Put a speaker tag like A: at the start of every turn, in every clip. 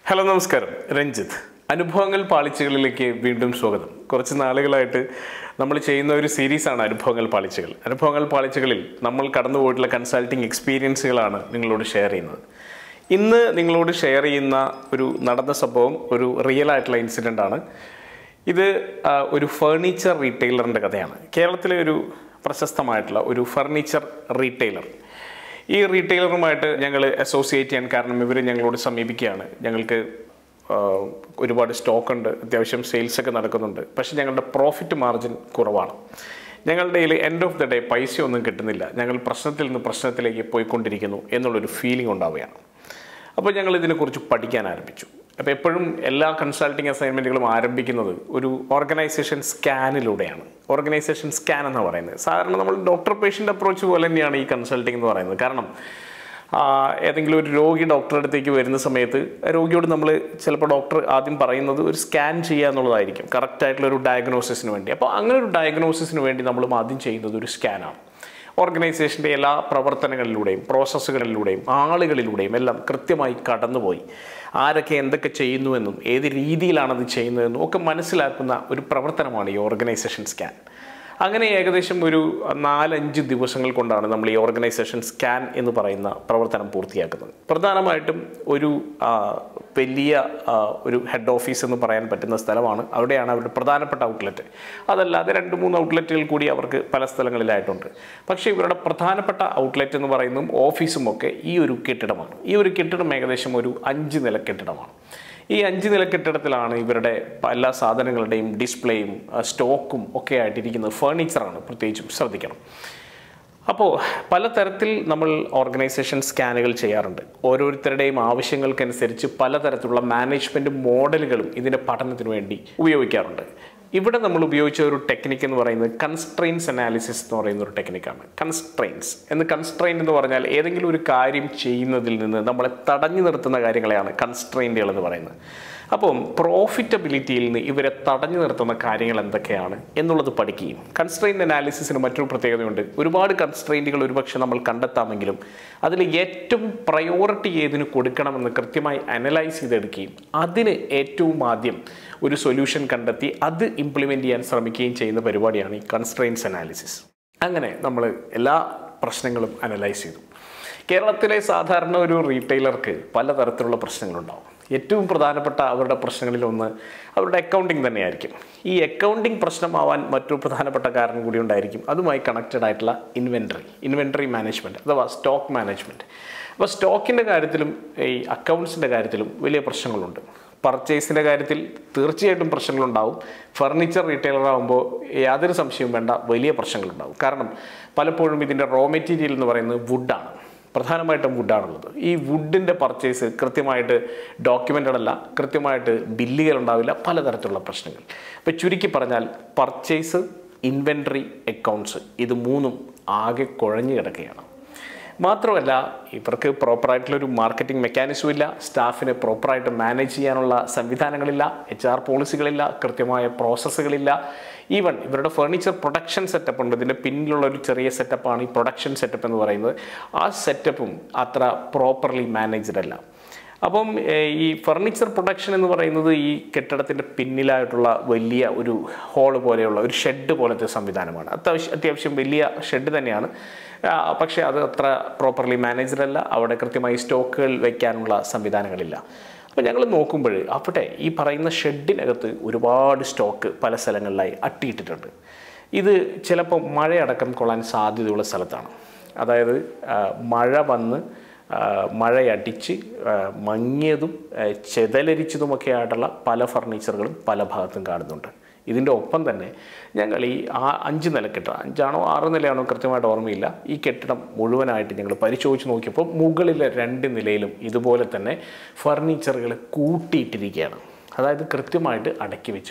A: hello നമസ്കാരം രഞ്ജിത്ത് അനുഭവങ്ങൾ പാളിച്ചകളിലേക്ക് വീണ്ടും സ്വാഗതം കുറച്ച് നാളുകളായിട്ട് നമ്മൾ ചെയ്യുന്ന ഒരു സീരീസാണ് അനുഭവങ്ങൾ പാളിച്ചകൾ അനുഭവങ്ങൾ പാളിച്ചകളിൽ നമ്മൾ കടന്നുപോയിട്ടുള്ള കൺസൾട്ടിങ് എക്സ്പീരിയൻസുകളാണ് നിങ്ങളോട് ഷെയർ ചെയ്യുന്നത് ഇന്ന് നിങ്ങളോട് ഷെയർ ചെയ്യുന്ന ഒരു നടന്ന സംഭവം ഒരു റിയൽ ആയിട്ടുള്ള ഇൻസിഡൻ്റ് ആണ് ഇത് ആ, ഒരു ഫർണിച്ചർ റീറ്റെയിലറിൻ്റെ കഥയാണ് കേരളത്തിലെ ഒരു പ്രശസ്തമായിട്ടുള്ള ഒരു ഫർണിച്ചർ റീറ്റെയിലർ ഈ റീറ്റെയിലറുമായിട്ട് ഞങ്ങൾ അസോസിയേറ്റ് ചെയ്യാൻ കാരണം ഇവർ ഞങ്ങളോട് സമീപിക്കുകയാണ് ഞങ്ങൾക്ക് ആ, ഒരുപാട് സ്റ്റോക്ക് ഉണ്ട് അത്യാവശ്യം സെയിൽസ് ഒക്കെ നടക്കുന്നുണ്ട് പക്ഷേ ഞങ്ങളുടെ പ്രോഫിറ്റ് മാർജിൻ കുറവാണ് ഞങ്ങളുടെ കയ്യിൽ എൻഡ് ഓഫ് ദ ഡേ പൈസ ഒന്നും കിട്ടുന്നില്ല ഞങ്ങൾ പ്രശ്നത്തിൽ നിന്ന് പ്രശ്നത്തിലേക്ക് പോയിക്കൊണ്ടിരിക്കുന്നു എന്നുള്ളൊരു ഫീലിംഗ് ഉണ്ടാവുകയാണ് അപ്പോൾ ഞങ്ങൾ ഇതിനെക്കുറിച്ച് പഠിക്കാൻ ആരംഭിച്ചു അപ്പോൾ എപ്പോഴും എല്ലാ കൺസൾട്ടിങ് അസൈൻമെൻറ്റുകളും ആരംഭിക്കുന്നത് ഒരു ഓർഗനൈസേഷൻ സ്കാനിലൂടെയാണ് ഓർഗനൈസേഷൻ സ്കാൻ എന്ന് പറയുന്നത് സാധാരണ നമ്മൾ ഡോക്ടർ പേഷ്യൻ്റ് അപ്രോച്ച് പോലെ തന്നെയാണ് ഈ കൺസൾട്ടിങ് എന്ന് പറയുന്നത് കാരണം ആ, ഏതെങ്കിലും ഒരു രോഗി ഡോക്ടറുടെ അടുത്തേക്ക് വരുന്ന സമയത്ത് രോഗിയോട് നമ്മൾ ചിലപ്പോൾ ഡോക്ടർ ആദ്യം പറയുന്നത് ഒരു സ്കാൻ ചെയ്യുക എന്നുള്ളതായിരിക്കും കറക്റ്റ് ആയിട്ടുള്ള ഒരു ഡയഗ്നോസിസിന് വേണ്ടി അപ്പോൾ അങ്ങനെ ഒരു ഡയഗ്നോസിസിന് വേണ്ടി നമ്മൾ ആദ്യം ചെയ്യുന്നത് ഒരു സ്കാനാണ് ഓർഗനൈസേഷൻ്റെ എല്ലാ പ്രവർത്തനങ്ങളിലൂടെയും പ്രോസസ്സുകളിലൂടെയും ആളുകളിലൂടെയും എല്ലാം കൃത്യമായി കടന്നുപോയി ആരൊക്കെ എന്തൊക്കെ ചെയ്യുന്നുവെന്നും ഏത് രീതിയിലാണത് ചെയ്യുന്നതെന്നും ഒക്കെ മനസ്സിലാക്കുന്ന ഒരു പ്രവർത്തനമാണ് ഈ ഓർഗനൈസേഷൻ സ്കാൻ അങ്ങനെ ഏകദേശം ഒരു നാലഞ്ച് ദിവസങ്ങൾ കൊണ്ടാണ് നമ്മൾ ഈ ഓർഗനൈസേഷൻ സ്കാൻ എന്ന് പറയുന്ന പ്രവർത്തനം പൂർത്തിയാക്കുന്നത് പ്രധാനമായിട്ടും ഒരു ആ, വലിയ ആ, ഒരു ഹെഡ് ഓഫീസ് എന്ന് പറയാൻ പറ്റുന്ന സ്ഥലമാണ് അവിടെയാണ് അവരുടെ പ്രധാനപ്പെട്ട ഔട്ട്ലെറ്റ് അതല്ലാതെ രണ്ട് മൂന്ന് ഔട്ട്ലെറ്റുകൾ കൂടി അവർക്ക് പല സ്ഥലങ്ങളിലായിട്ടുണ്ട് പക്ഷേ ഇവരുടെ പ്രധാനപ്പെട്ട ഔട്ട്ലെറ്റ് എന്ന് പറയുന്നതും ഓഫീസും ഒക്കെ ഈ ഒരു കെട്ടിടമാണ് ഈ ഒരു കെട്ടിടം ഏകദേശം ഒരു അഞ്ച് നില കെട്ടിടമാണ് ഈ അഞ്ച് നില കെട്ടിടത്തിലാണ് ഇവരുടെ എല്ലാ സാധനങ്ങളുടെയും ഡിസ്പ്ലേയും ആ, സ്റ്റോക്കും ഒക്കെ ആയിട്ടിരിക്കുന്നത് ഫേർണിച്ചറാണ് പ്രത്യേകിച്ചും ശ്രദ്ധിക്കണം അപ്പോൾ പലതരത്തിൽ നമ്മൾ ഓർഗനൈസേഷൻ സ്കാനുകൾ ചെയ്യാറുണ്ട് ഓരോരുത്തരുടെയും ആവശ്യങ്ങൾക്കനുസരിച്ച് പലതരത്തിലുള്ള മാനേജ്മെൻറ്റ് മോഡലുകളും ഇതിൻ്റെ പഠനത്തിന് വേണ്ടി ഉപയോഗിക്കാറുണ്ട് ഇവിടെ നമ്മൾ ഉപയോഗിച്ച ഒരു ടെക്നിക്ക് എന്ന് പറയുന്നത് കൺസ്ട്രെയിൻസ് അനാലിസിസ് എന്ന് പറയുന്ന ഒരു ടെക്നിക്കാണ് കൺസ്ട്രെയിൻസ് എന്ന് കൺസ്ട്രെയിൻ എന്ന് പറഞ്ഞാൽ ഏതെങ്കിലും ഒരു കാര്യം ചെയ്യുന്നതിൽ നിന്ന് നമ്മളെ തടഞ്ഞു നിർത്തുന്ന കാര്യങ്ങളെയാണ് കൺസ്ട്രെയിൻറ്റുകൾ എന്ന് പറയുന്നത് അപ്പം പ്രോഫിറ്റബിലിറ്റിയിൽ നിന്ന് ഇവരെ തടഞ്ഞു നിർത്തുന്ന കാര്യങ്ങൾ എന്തൊക്കെയാണ് എന്നുള്ളത് പഠിക്കുകയും കൺസ്ട്രെയിൻ അനാലിസിസിന് മറ്റൊരു പ്രത്യേകതയുണ്ട് ഒരുപാട് കൺസ്ട്രെയിൻറ്റുകൾ ഒരുപക്ഷെ നമ്മൾ കണ്ടെത്താമെങ്കിലും അതിൽ ഏറ്റവും പ്രയോറിറ്റി ഏതിന് കൊടുക്കണമെന്ന് കൃത്യമായി അനലൈസ് ചെയ്തെടുക്കുകയും അതിന് ഏറ്റവും ആദ്യം ഒരു സൊല്യൂഷൻ കണ്ടെത്തി അത് ഇംപ്ലിമെൻ്റ് ചെയ്യാൻ ശ്രമിക്കുകയും ചെയ്യുന്ന പരിപാടിയാണ് ഈ കൺസ്ട്രെയിൻസ് അനാലിസിസ് അങ്ങനെ നമ്മൾ എല്ലാ പ്രശ്നങ്ങളും അനലൈസ് ചെയ്തു കേരളത്തിലെ സാധാരണ ഒരു റീറ്റെയിലർക്ക് പലതരത്തിലുള്ള പ്രശ്നങ്ങളുണ്ടാവും ഏറ്റവും പ്രധാനപ്പെട്ട അവരുടെ പ്രശ്നങ്ങളിൽ ഒന്ന് അവരുടെ അക്കൗണ്ടിങ് തന്നെയായിരിക്കും ഈ അക്കൗണ്ടിങ് പ്രശ്നമാവാൻ മറ്റൊരു പ്രധാനപ്പെട്ട കാരണം കൂടി ഉണ്ടായിരിക്കും അതുമായി കണക്റ്റഡ് ആയിട്ടുള്ള ഇൻവെൻട്രി ഇൻവെൻട്രി മാനേജ്മെൻറ്റ് അഥവാ സ്റ്റോക്ക് മാനേജ്മെൻറ്റ് അപ്പോൾ സ്റ്റോക്കിൻ്റെ കാര്യത്തിലും ഈ അക്കൗണ്ട്സിൻ്റെ കാര്യത്തിലും വലിയ പ്രശ്നങ്ങളുണ്ട് പർച്ചേസിൻ്റെ കാര്യത്തിൽ തീർച്ചയായിട്ടും പ്രശ്നങ്ങളുണ്ടാവും ഫർണിച്ചർ റീറ്റെയിലർ ആകുമ്പോൾ യാതൊരു സംശയവും വേണ്ട വലിയ പ്രശ്നങ്ങളുണ്ടാവും കാരണം പലപ്പോഴും ഇതിൻ്റെ റോ മെറ്റീരിയൽ എന്ന് പറയുന്നത് വുഡാണ് പ്രധാനമായിട്ടും വുഡാണുള്ളത് ഈ വുഡിൻ്റെ പർച്ചേസ് കൃത്യമായിട്ട് ഡോക്യുമെൻ്റഡ് അല്ല കൃത്യമായിട്ട് ബില്ലുകൾ ഉണ്ടാവില്ല പലതരത്തിലുള്ള പ്രശ്നങ്ങൾ അപ്പോൾ ചുരുക്കി പറഞ്ഞാൽ പർച്ചേസ് ഇൻവെൻട്രി അക്കൗണ്ട്സ് ഇത് മൂന്നും ആകെ കുഴഞ്ഞു കിടക്കുകയാണ് മാത്രമല്ല ഇവർക്ക് പ്രോപ്പറായിട്ടുള്ളൊരു മാർക്കറ്റിംഗ് മെക്കാനിസം ഇല്ല സ്റ്റാഫിനെ പ്രോപ്പറായിട്ട് മാനേജ് ചെയ്യാനുള്ള സംവിധാനങ്ങളില്ല എച്ച് ആർ പോളിസികളില്ല കൃത്യമായ പ്രോസസ്സുകളില്ല ഈവൻ ഇവരുടെ ഫർണിച്ചർ പ്രൊഡക്ഷൻ സെറ്റപ്പ് ഉണ്ട് ഇതിൻ്റെ പിന്നിലുള്ള ഒരു ചെറിയ സെറ്റപ്പാണ് ഈ പ്രൊഡക്ഷൻ സെറ്റപ്പ് എന്ന് പറയുന്നത് ആ സെറ്റപ്പും അത്ര പ്രോപ്പർലി മാനേജ്ഡ് അല്ല അപ്പം ഏഹ്, ഈ ഫർണിച്ചർ പ്രൊഡക്ഷൻ എന്ന് പറയുന്നത് ഈ കെട്ടിടത്തിൻ്റെ പിന്നിലായിട്ടുള്ള വലിയ ഒരു ഹോള് പോലെയുള്ള ഒരു ഷെഡ് പോലത്തെ സംവിധാനമാണ് അത്യാവശ്യം അത്യാവശ്യം വലിയ ഷെഡ് തന്നെയാണ് ആ, പക്ഷേ അത് അത്ര പ്രോപ്പർലി മാനേജ്ഡ് അല്ല അവിടെ കൃത്യമായി സ്റ്റോക്കുകൾ വയ്ക്കാനുള്ള സംവിധാനങ്ങളില്ല അപ്പോൾ ഞങ്ങൾ നോക്കുമ്പോൾ അവിടെ ഈ പറയുന്ന ഷെഡിനകത്ത് ഒരുപാട് സ്റ്റോക്ക് പല സ്ഥലങ്ങളിലായി അട്ടിയിട്ടിട്ടുണ്ട് ഇത് ചിലപ്പോൾ മഴയടക്കം കൊള്ളാൻ സാധ്യതയുള്ള സ്ഥലത്താണ് അതായത് ആ, മഴ വന്ന് ആ, മഴയടിച്ച് ആ, മങ്ങിയതും ആ, ചെതലരിച്ചതുമൊക്കെ ആയിട്ടുള്ള പല ഫർണിച്ചറുകളും പല ഭാഗത്തും കാണുന്നുണ്ട് ഇതിൻ്റെ ഒപ്പം തന്നെ ഞങ്ങൾ ഈ ആ അഞ്ച് നില കെട്ടിടം അഞ്ചാണോ ആറ് നിലയാണോ കൃത്യമായിട്ട് ഓർമ്മയില്ല ഈ കെട്ടിടം മുഴുവനായിട്ട് ഞങ്ങൾ പരിശോധിച്ച് നോക്കിയപ്പോൾ മുകളിലെ രണ്ട് നിലയിലും ഇതുപോലെ തന്നെ ഫർണിച്ചറുകൾ കൂട്ടിയിട്ടിരിക്കുകയാണ് അതായത് കൃത്യമായിട്ട് അടക്കി വെച്ചിട്ടില്ല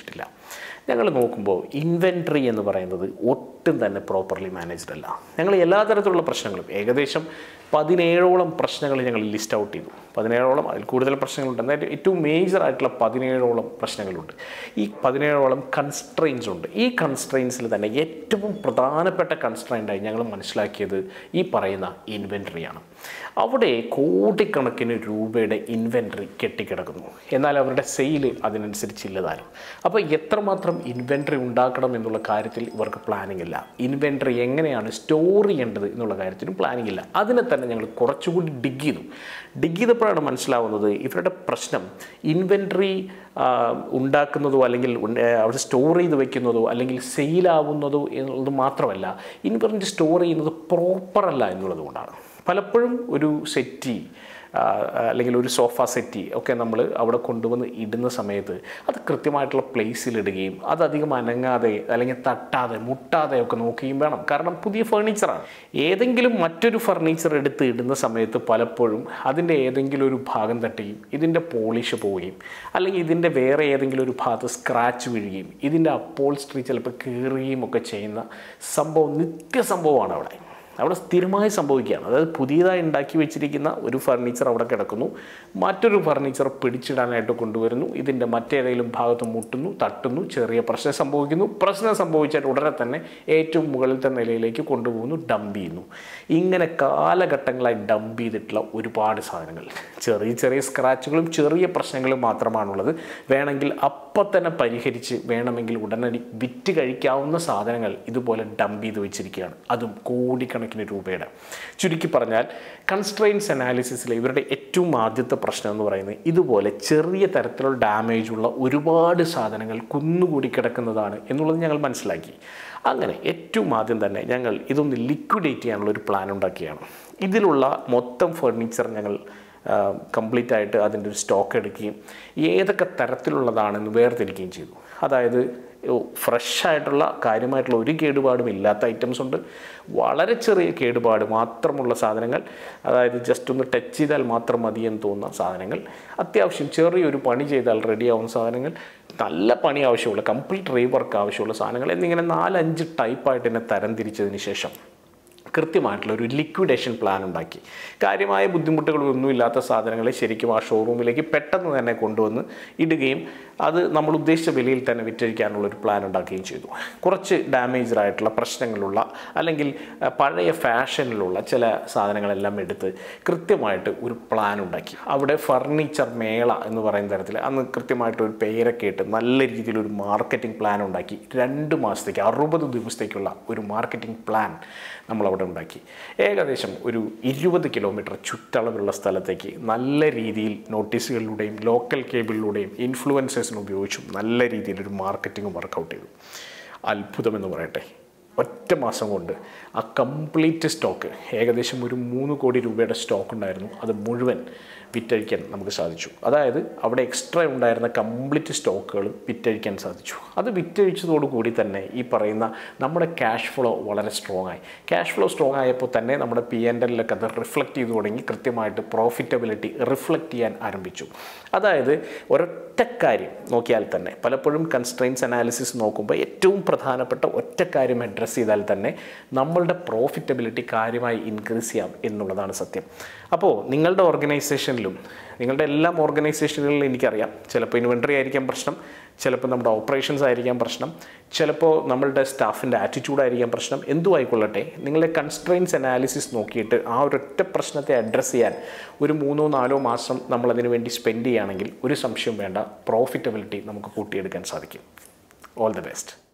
A: ഞങ്ങൾ നോക്കുമ്പോൾ ഇൻവെൻട്രി എന്ന് പറയുന്നത് ഒട്ടും തന്നെ പ്രോപ്പർലി മാനേജ്ഡ് അല്ല ഞങ്ങൾ എല്ലാ തരത്തിലുള്ള പ്രശ്നങ്ങളും ഏകദേശം പതിനേഴോളം പ്രശ്നങ്ങൾ ഞങ്ങൾ ലിസ്റ്റ് ഔട്ട് ചെയ്തു പതിനേഴോളം അതിൽ കൂടുതൽ പ്രശ്നങ്ങളുണ്ട് എന്നാൽ ഏറ്റവും മേജർ ആയിട്ടുള്ള പതിനേഴോളം പ്രശ്നങ്ങളുണ്ട് ഈ പതിനേഴോളം കൺസ്ട്രെയിൻസ് ഉണ്ട് ഈ കൺസ്ട്രെയിൻസിൽ തന്നെ ഏറ്റവും പ്രധാനപ്പെട്ട കൺസ്ട്രെയിൻ്റായി ഞങ്ങൾ മനസ്സിലാക്കിയത് ഈ പറയുന്ന ഇൻവെൻട്രിയാണ് അവിടെ കോടിക്കണക്കിന് രൂപയുടെ ഇൻവെൻട്രി കെട്ടിക്കിടക്കുന്നു എന്നാൽ അവരുടെ സെയിൽ അതിനനുസരിച്ചില്ലതാനും അപ്പോൾ എത്രമാത്രം ഇൻവെൻട്രി ഉണ്ടാക്കണം എന്നുള്ള കാര്യത്തിൽ ഇവർക്ക് പ്ലാനിംഗ് ഇല്ല ഇൻവെൻട്രി എങ്ങനെയാണ് സ്റ്റോർ ചെയ്യേണ്ടത് എന്നുള്ള കാര്യത്തിലും പ്ലാനിംഗ് ഇല്ല അതിനെ തന്നെ ഞങ്ങൾ കുറച്ചുകൂടി ഡിഗ് ചെയ്തു ഡിഗ് ചെയ്തപ്പോഴാണ് മനസ്സിലാവുന്നത് ഇവരുടെ പ്രശ്നം ഇൻവെൻട്രി ഉണ്ടാക്കുന്നതോ അല്ലെങ്കിൽ ഉണ്ട- അവിടെ സ്റ്റോർ ചെയ്ത് വെക്കുന്നതോ അല്ലെങ്കിൽ സെയിലാവുന്നതോ എന്നുള്ളത് മാത്രമല്ല ഇൻവെൻട്രി സ്റ്റോർ ചെയ്യുന്നത് പ്രോപ്പറല്ല എന്നുള്ളത് കൊണ്ടാണ് പലപ്പോഴും ഒരു സെറ്റി ആ, അല്ലെങ്കിൽ ഒരു സോഫ സെറ്റി ഒക്കെ നമ്മൾ അവിടെ കൊണ്ടുവന്ന് ഇടുന്ന സമയത്ത് അത് കൃത്യമായിട്ടുള്ള പ്ലേസിൽ ഇടുകയും അത് അധികം അനങ്ങാതെ അല്ലെങ്കിൽ തട്ടാതെ മുട്ടാതെ ഒക്കെ നോക്കുകയും വേണം കാരണം പുതിയ ഫർണിച്ചറാണ് ഏതെങ്കിലും മറ്റൊരു ഫർണിച്ചർ എടുത്ത് ഇടുന്ന സമയത്ത് പലപ്പോഴും അതിൻ്റെ ഏതെങ്കിലും ഒരു ഭാഗം തട്ടുകയും ഇതിൻ്റെ പോളിഷ് പോവുകയും അല്ലെങ്കിൽ ഇതിൻ്റെ വേറെ ഏതെങ്കിലും ഒരു ഭാഗത്ത് സ്ക്രാച്ച് വീഴുകയും ഇതിൻ്റെ അപ്പോൾസ്ട്രി ചിലപ്പോൾ കീറുകയും ഒക്കെ ചെയ്യുന്ന സംഭവം നിത്യസംഭവമാണ് അവിടെ അവിടെ സ്ഥിരമായി സംഭവിക്കുകയാണ് അതായത് പുതിയതായി ഉണ്ടാക്കി വെച്ചിരിക്കുന്ന ഒരു ഫർണിച്ചർ അവിടെ കിടക്കുന്നു മറ്റൊരു ഫർണിച്ചർ പിടിച്ചിടാനായിട്ട് കൊണ്ടുവരുന്നു ഇതിൻ്റെ മറ്റേതെങ്കിലും ഭാഗത്ത് മുട്ടുന്നു തട്ടുന്നു ചെറിയ പ്രശ്നം സംഭവിക്കുന്നു പ്രശ്നം സംഭവിച്ചാൽ ഉടനെ തന്നെ ഏറ്റവും മുകളിലത്തെ നിലയിലേക്ക് കൊണ്ടുപോകുന്നു ഡംപ് ചെയ്യുന്നു ഇങ്ങനെ കാലഘട്ടങ്ങളായി ഡംപ് ചെയ്തിട്ടുള്ള ഒരുപാട് സാധനങ്ങൾ ചെറിയ ചെറിയ സ്ക്രാച്ചുകളും ചെറിയ പ്രശ്നങ്ങളും മാത്രമാണുള്ളത് വേണമെങ്കിൽ അപ്പം തന്നെ പരിഹരിച്ച് വേണമെങ്കിൽ ഉടനടി വിറ്റ് കഴിക്കാവുന്ന സാധനങ്ങൾ ഇതുപോലെ ഡംപ് ചെയ്ത് വെച്ചിരിക്കുകയാണ് അതും കോടിക്കണക്കിന് രൂപയുടെ ചുരുക്കി പറഞ്ഞാൽ കൺസ്ട്രെയിൻസ് അനാലിസിസിലെ ഇവരുടെ ഏറ്റവും ആദ്യത്തെ പ്രശ്നം എന്ന് പറയുന്നത് ഇതുപോലെ ചെറിയ തരത്തിലുള്ള ഡാമേജ് ഉള്ള ഒരുപാട് സാധനങ്ങൾ കുന്നുകൂടി കിടക്കുന്നതാണ് എന്നുള്ളത് ഞങ്ങൾ മനസ്സിലാക്കി അങ്ങനെ ഏറ്റവും ആദ്യം തന്നെ ഞങ്ങൾ ഇതൊന്ന് ലിക്വിഡേറ്റ് ചെയ്യാനുള്ള ഒരു പ്ലാൻ ഉണ്ടാക്കിയാണ് ഇതിലുള്ള മൊത്തം ഫർണിച്ചർ ഞങ്ങൾ കംപ്ലീറ്റ് ആയിട്ട് അതിൻ്റെ ഒരു സ്റ്റോക്ക് എടുക്കുകയും ഏതൊക്കെ തരത്തിലുള്ളതാണെന്ന് വേർതിരിക്കുകയും ചെയ്തു അതായത് ഫ്രഷ് ആയിട്ടുള്ള കാര്യമായിട്ടുള്ള ഒരു കേടുപാടും ഇല്ലാത്ത ഐറ്റംസ് ഉണ്ട് വളരെ ചെറിയ കേടുപാട് മാത്രമുള്ള സാധനങ്ങൾ അതായത് ജസ്റ്റ് ഒന്ന് ടച്ച് ചെയ്താൽ മാത്രം മതി എന്ന് തോന്നുന്ന സാധനങ്ങൾ അത്യാവശ്യം ചെറിയൊരു പണി ചെയ്താൽ റെഡിയാവുന്ന സാധനങ്ങൾ നല്ല പണി ആവശ്യമുള്ള കംപ്ലീറ്റ് റീവർക്ക് ആവശ്യമുള്ള സാധനങ്ങൾ എന്നിങ്ങനെ നാലഞ്ച് ടൈപ്പായിട്ട് തന്നെ തരംതിരിച്ചതിന് ശേഷം കൃത്യമായിട്ടുള്ള ഒരു ലിക്വിഡേഷൻ പ്ലാൻ ഉണ്ടാക്കി കാര്യമായ ബുദ്ധിമുട്ടുകളൊന്നും ഇല്ലാത്ത സാധനങ്ങളെ ശരിക്കും ആ ഷോറൂമിലേക്ക് പെട്ടെന്ന് തന്നെ കൊണ്ടുവന്ന് ഇടുകയും അത് നമ്മൾ ഉദ്ദേശിച്ച വിലയിൽ തന്നെ വിറ്റഴിക്കാനുള്ള ഒരു പ്ലാൻ ഉണ്ടാക്കുകയും ചെയ്തു കുറച്ച് ഡാമേജ്ഡ് ആയിട്ടുള്ള പ്രശ്നങ്ങളുള്ള അല്ലെങ്കിൽ അഹ്, പഴയ ഫാഷനിലുള്ള ചില സാധനങ്ങളെല്ലാം എടുത്ത് കൃത്യമായിട്ട് ഒരു പ്ലാൻ ഉണ്ടാക്കി അവിടെ ഫർണിച്ചർ മേള എന്ന് പറയുന്ന തരത്തിൽ അന്ന് കൃത്യമായിട്ട് ഒരു പേരൊക്കെ ഇട്ട് നല്ല രീതിയിൽ ഒരു മാർക്കറ്റിംഗ് പ്ലാൻ ഉണ്ടാക്കി രണ്ട് മാസത്തേക്ക് അറുപത് ദിവസത്തേക്കുള്ള ഒരു മാർക്കറ്റിംഗ് പ്ലാൻ നമ്മളവിടെ ഉണ്ടാക്കി ഏകദേശം ഒരു ഇരുപത് കിലോമീറ്റർ ചുറ്റളവുള്ള സ്ഥലത്തേക്ക് നല്ല രീതിയിൽ നോട്ടീസുകളിലൂടെയും ലോക്കൽ കേബിളിലൂടെയും ഇൻഫ്ലുവൻസേഴ്സിനെ ഉപയോഗിച്ചും നല്ല രീതിയിൽ ഒരു മാർക്കറ്റിംഗ് വർക്കൗട്ട് ചെയ്തു അത്ഭുതമെന്ന് പറയട്ടെ ഒറ്റ മാസം കൊണ്ട് ആ കംപ്ലീറ്റ് സ്റ്റോക്ക് ഏകദേശം ഒരു മൂന്ന് കോടി രൂപയുടെ സ്റ്റോക്ക് ഉണ്ടായിരുന്നു അത് മുഴുവൻ വിറ്റഴിക്കാൻ നമുക്ക് സാധിച്ചു അതായത് അവിടെ എക്സ്ട്രാ ഉണ്ടായിരുന്ന കംപ്ലീറ്റ് സ്റ്റോക്കുകളും വിറ്റഴിക്കാൻ സാധിച്ചു അത് വിറ്റഴിച്ചതോടുകൂടി തന്നെ ഈ പറയുന്ന നമ്മുടെ ക്യാഷ് ഫ്ലോ വളരെ സ്ട്രോങ് ആയി ക്യാഷ് ഫ്ലോ സ്ട്രോങ് ആയപ്പോൾ തന്നെ നമ്മുടെ പി എൻ എല്ലിലൊക്കെ അത് റിഫ്ലക്റ്റ് ചെയ്തു തുടങ്ങി കൃത്യമായിട്ട് പ്രോഫിറ്റബിലിറ്റി റിഫ്ലക്റ്റ് ചെയ്യാൻ ആരംഭിച്ചു അതായത് ഒരൊറ്റ കാര്യം നോക്കിയാൽ തന്നെ പലപ്പോഴും കൺസ്ട്രെയിൻസ് അനാലിസിസ് നോക്കുമ്പോൾ ഏറ്റവും പ്രധാനപ്പെട്ട ഒറ്റ കാര്യം അഡ്രസ്സ് ചെയ്താൽ തന്നെ നമ്മളുടെ പ്രോഫിറ്റബിലിറ്റി കാര്യമായി ഇൻക്രീസ് ചെയ്യാം എന്നുള്ളതാണ് സത്യം അപ്പോൾ നിങ്ങളുടെ ഓർഗനൈസേഷനിലും നിങ്ങളുടെ എല്ലാം ഓർഗനൈസേഷനുകളിലും എനിക്കറിയാം ചിലപ്പോൾ ഇൻവെൻട്രി ആയിരിക്കാം പ്രശ്നം ചിലപ്പോൾ നമ്മുടെ ഓപ്പറേഷൻസ് ആയിരിക്കാം പ്രശ്നം ചിലപ്പോൾ നമ്മളുടെ സ്റ്റാഫിൻ്റെ ആറ്റിറ്റ്യൂഡ് ആയിരിക്കാം പ്രശ്നം എന്തു ആയിക്കൊള്ളട്ടെ നിങ്ങളുടെ കൺസ്ട്രെയിൻസ് അനാലിസിസ് നോക്കിയിട്ട് ആ ഒരൊറ്റ പ്രശ്നത്തെ അഡ്രസ്സ് ചെയ്യാൻ ഒരു മൂന്നോ നാലോ മാസം നമ്മൾ അതിനു വേണ്ടി സ്പെൻഡ് ചെയ്യുകയാണെങ്കിൽ ഒരു സംശയം വേണ്ട പ്രോഫിറ്റബിലിറ്റി നമുക്ക് കൂട്ടിയെടുക്കാൻ സാധിക്കും ഓൾ ദി ബെസ്റ്റ്